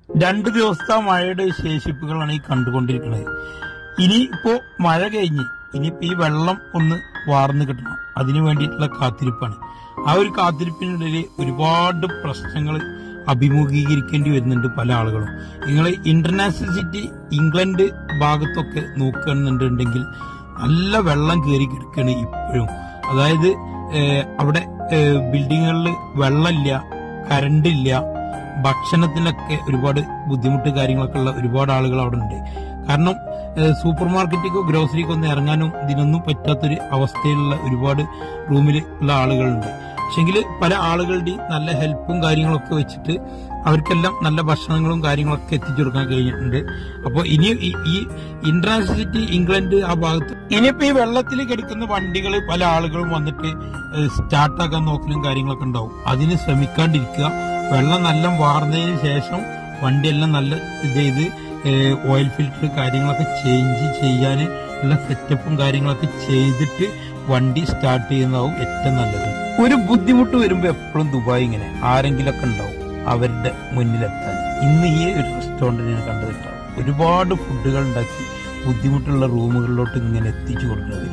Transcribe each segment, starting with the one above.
രണ്ട് ദിവസത്തെ മഴയുടെ ശേഷിപ്പുകളാണ് ഈ കണ്ടുകൊണ്ടിരിക്കുന്നത് ഇനി ഇപ്പോ മഴ കഴിഞ്ഞ് ഇനിയിപ്പോ ഈ വെള്ളം ഒന്ന് വാർന്നു കിട്ടണം അതിനു വേണ്ടിയിട്ടുള്ള കാത്തിരിപ്പാണ് ആ ഒരു കാത്തിരിപ്പിനിടയിൽ ഒരുപാട് പ്രശ്നങ്ങൾ അഭിമുഖീകരിക്കേണ്ടി വരുന്നുണ്ട് പല ആളുകളും നിങ്ങൾ ഇന്റർനാഷണൽ സിറ്റി ഇംഗ്ലണ്ട് ഭാഗത്തൊക്കെ നോക്കുകയാണെന്നുണ്ടെങ്കിൽ നല്ല വെള്ളം കയറി കിടക്കുകയാണ് ഇപ്പോഴും അതായത് ഏഹ്, അവിടെ ഏഹ്, ബിൽഡിങ്ങുകളിൽ വെള്ളമില്ല കറണ്ട് ഇല്ല ഭക്ഷണത്തിനൊക്കെ ഒരുപാട് ബുദ്ധിമുട്ട് കാര്യങ്ങളൊക്കെ ഉള്ള ഒരുപാട് ആളുകൾ അവിടെ ഉണ്ട് കാരണം ഏഹ്, സൂപ്പർ മാർക്കറ്റിക്കോ ഗ്രോസറിക്കോ ഒന്നും ഇറങ്ങാനും ഇതിനൊന്നും പറ്റാത്തൊരു അവസ്ഥയിലുള്ള ഒരുപാട് റൂമിൽ ഉള്ള ആളുകളുണ്ട് പക്ഷെങ്കിൽ പല ആളുകളുടെയും നല്ല ഹെൽപ്പും കാര്യങ്ങളൊക്കെ വെച്ചിട്ട് അവർക്കെല്ലാം നല്ല ഭക്ഷണങ്ങളും കാര്യങ്ങളൊക്കെ എത്തിച്ചു കൊടുക്കാൻ കഴിഞ്ഞിട്ടുണ്ട് അപ്പോൾ ഇനി ഈ- ഈ ഇന്റർനാഷണൽ സിറ്റി ഇംഗ്ലണ്ട് ആ ഭാഗത്ത് ഇനിയിപ്പോ ഈ വെള്ളത്തിൽ കിടക്കുന്ന വണ്ടികൾ പല ആളുകളും വന്നിട്ട് സ്റ്റാർട്ടാക്കാൻ നോക്കലും കാര്യങ്ങളൊക്കെ ഉണ്ടാവും അതിന് ശ്രമിക്കാണ്ടിരിക്കുക വെള്ളം നല്ല വാർന്നതിന് ശേഷം വണ്ടിയെല്ലാം നല്ല ഇത് ചെയ്ത് ഓയിൽ ഫിൽറ്റർ കാര്യങ്ങളൊക്കെ ചേഞ്ച് ചെയ്യാൻ ഉള്ള സെറ്റപ്പും കാര്യങ്ങളൊക്കെ ചെയ്തിട്ട് വണ്ടി സ്റ്റാർട്ട് ചെയ്യുന്നതാവും ഏറ്റവും നല്ലത് ഒരു ബുദ്ധിമുട്ട് വരുമ്പോ എപ്പോഴും ദുബായ് ഇങ്ങനെ ആരെങ്കിലൊക്കെ ഉണ്ടാവും അവരുടെ മുന്നിലെത്താൻ ഇന്ന് ഈ ഒരു റെസ്റ്റോറന്റിൽ ഞാൻ കണ്ടതിട്ടാണ് ഒരുപാട് ഫുഡുകൾ ഉണ്ടാക്കി ബുദ്ധിമുട്ടുള്ള റൂമുകളിലോട്ട് ഇങ്ങനെ എത്തിച്ചു കൊടുക്കുന്നത്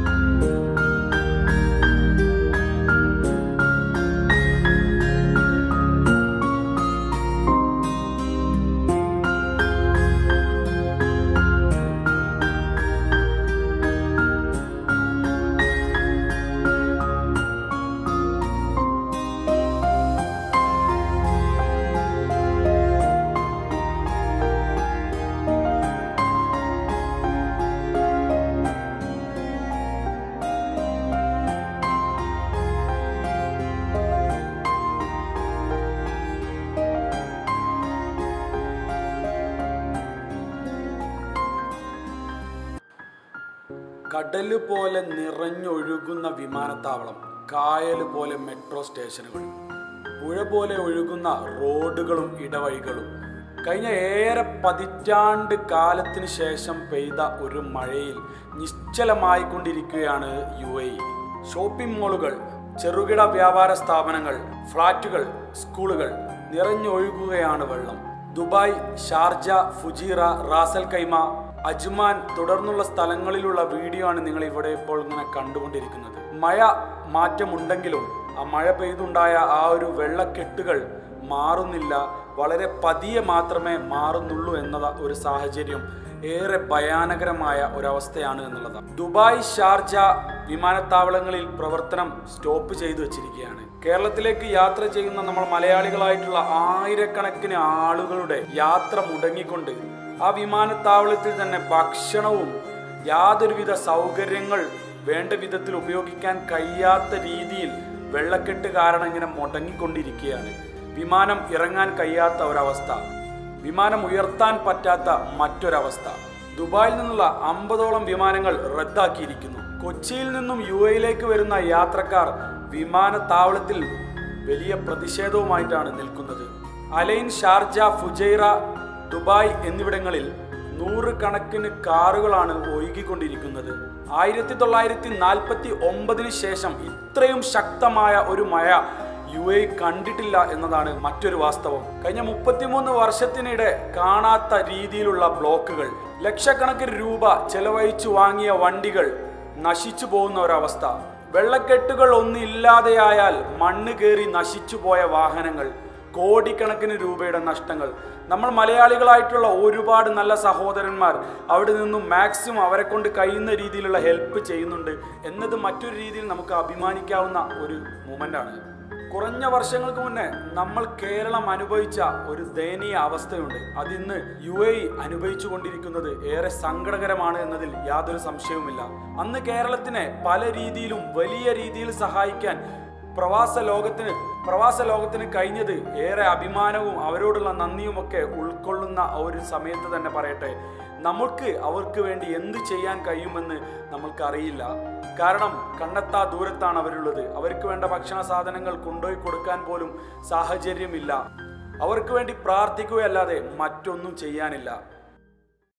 കടല് പോലെ നിറഞ്ഞൊഴുകുന്ന വിമാനത്താവളം കായൽ പോലെ മെട്രോ സ്റ്റേഷനുകൾ പുഴ പോലെ ഒഴുകുന്ന റോഡുകളും ഇടവഴികളും കഴിഞ്ഞ ഏറെ പതിറ്റാണ്ട് കാലത്തിന് ശേഷം പെയ്ത ഒരു മഴയിൽ നിശ്ചലമായിക്കൊണ്ടിരിക്കുകയാണ് യു എ ഇ ഷോപ്പിംഗ് മാളുകൾ ചെറുകിട വ്യാപാര സ്ഥാപനങ്ങൾ ഫ്ളാറ്റുകൾ സ്കൂളുകൾ നിറഞ്ഞൊഴുകുകയാണ് വെള്ളം Dubai Sharjah Fujairah Ras al Khaimah Ajman തുടർന്നുള്ള സ്ഥലങ്ങളിലുള്ള വീഡിയോ ആണ് നിങ്ങൾ ഇവിടെ ഇപ്പോൾ ഇങ്ങനെ കണ്ടുകൊണ്ടിരിക്കുന്നത് മഴ മാറ്റമുണ്ടെങ്കിലും ആ മഴ പെയ്തുണ്ടായ ആ ഒരു വെള്ളക്കെട്ടുകൾ മാറുന്നില്ല വളരെ പതിയെ മാത്രമേ മാറുന്നുള്ളൂ എന്ന ഒരു സാഹചര്യം ഏറെ ഭയാനകരമായ ഒരവസ്ഥയാണ് എന്നുള്ളതാണ് ദുബായ് ഷാർജ വിമാനത്താവളങ്ങളിൽ പ്രവർത്തനം സ്റ്റോപ്പ് ചെയ്തു വെച്ചിരിക്കുകയാണ് കേരളത്തിലേക്ക് യാത്ര ചെയ്യുന്ന നമ്മൾ മലയാളികളായിട്ടുള്ള ആയിരക്കണക്കിന് ആളുകളുടെ യാത്ര മുടങ്ങിക്കൊണ്ട് ആ വിമാനത്താവളത്തിൽ തന്നെ ഭക്ഷണവും യാതൊരുവിധ സൗകര്യങ്ങൾ വേണ്ട വിധത്തിൽ ഉപയോഗിക്കാൻ കഴിയാത്ത രീതിയിൽ വെള്ളക്കെട്ട് കാരണം ഇങ്ങനെ മുടങ്ങിക്കൊണ്ടിരിക്കുകയാണ് വിമാനം ഇറങ്ങാൻ കഴിയാത്ത ഒരവസ്ഥ വിമാനം ഉയർത്താൻ പറ്റാത്ത മറ്റൊരവസ്ഥ ദുബായിൽ നിന്നുള്ള അമ്പതോളം വിമാനങ്ങൾ റദ്ദാക്കിയിരിക്കുന്നു കൊച്ചിയിൽ നിന്നും യു എയിലേക്ക് വരുന്ന യാത്രക്കാർ വിമാനത്താവളത്തിൽ വലിയ പ്രതിഷേധവുമായിട്ടാണ് നിൽക്കുന്നത് അലൈൻ ഷാർജ ഫുജൈറ ദുബായ് എന്നിവിടങ്ങളിൽ നൂറുകണക്കിന് കാറുകളാണ് ഒഴുകിക്കൊണ്ടിരിക്കുന്നത് ആയിരത്തി തൊള്ളായിരത്തി നാൽപ്പത്തി ഒമ്പതിന് ശേഷം ഇത്രയും ശക്തമായ ഒരു മഴ യു എ കണ്ടിട്ടില്ല എന്നതാണ് മറ്റൊരു വാസ്തവം കഴിഞ്ഞ മുപ്പത്തിമൂന്ന് വർഷത്തിനിടെ കാണാത്ത രീതിയിലുള്ള ബ്ലോക്കുകൾ ലക്ഷക്കണക്കിന് രൂപ ചെലവഴിച്ചു വാങ്ങിയ വണ്ടികൾ നശിച്ചു പോകുന്ന ഒരവസ്ഥ വെള്ളക്കെട്ടുകൾ ഒന്നും ഇല്ലാതെയായാൽ മണ്ണ് കയറി നശിച്ചു പോയ വാഹനങ്ങൾ കോടിക്കണക്കിന് രൂപയുടെ നഷ്ടങ്ങൾ നമ്മൾ മലയാളികളായിട്ടുള്ള ഒരുപാട് നല്ല സഹോദരന്മാർ അവിടെ നിന്നും മാക്സിമം അവരെ കൊണ്ട് കഴിയുന്ന രീതിയിലുള്ള ഹെൽപ്പ് ചെയ്യുന്നുണ്ട് എന്നത് മറ്റൊരു രീതിയിൽ നമുക്ക് അഭിമാനിക്കാവുന്ന ഒരു മൂമെൻ്റാണ് കുറഞ്ഞ വർഷങ്ങൾക്ക് മുന്നേ നമ്മൾ കേരളം അനുഭവിച്ച ഒരു ദയനീയ അവസ്ഥയുണ്ട് അതിന്ന് യു എ അനുഭവിച്ചു കൊണ്ടിരിക്കുന്നത് ഏറെ സങ്കടകരമാണ് എന്നതിൽ യാതൊരു സംശയവുമില്ല അന്ന് കേരളത്തിനെ പല രീതിയിലും വലിയ രീതിയിൽ സഹായിക്കാൻ പ്രവാസ ലോകത്തിന് പ്രവാസ ലോകത്തിന് കഴിഞ്ഞത് ഏറെ അഭിമാനവും അവരോടുള്ള നന്ദിയുമൊക്കെ ഉൾക്കൊള്ളുന്ന ആ ഒരു സമയത്ത് തന്നെ പറയട്ടെ നമുക്ക് അവർക്ക് വേണ്ടി എന്ത് ചെയ്യാൻ കഴിയുമെന്ന് നമ്മൾക്കറിയില്ല കാരണം കണ്ണെത്താ ദൂരത്താണ് അവരുള്ളത് അവർക്ക് വേണ്ട ഭക്ഷണ സാധനങ്ങൾ കൊണ്ടുപോയി കൊടുക്കാൻ പോലും സാഹചര്യമില്ല അവർക്ക് വേണ്ടി പ്രാർത്ഥിക്കുകയല്ലാതെ മറ്റൊന്നും ചെയ്യാനില്ല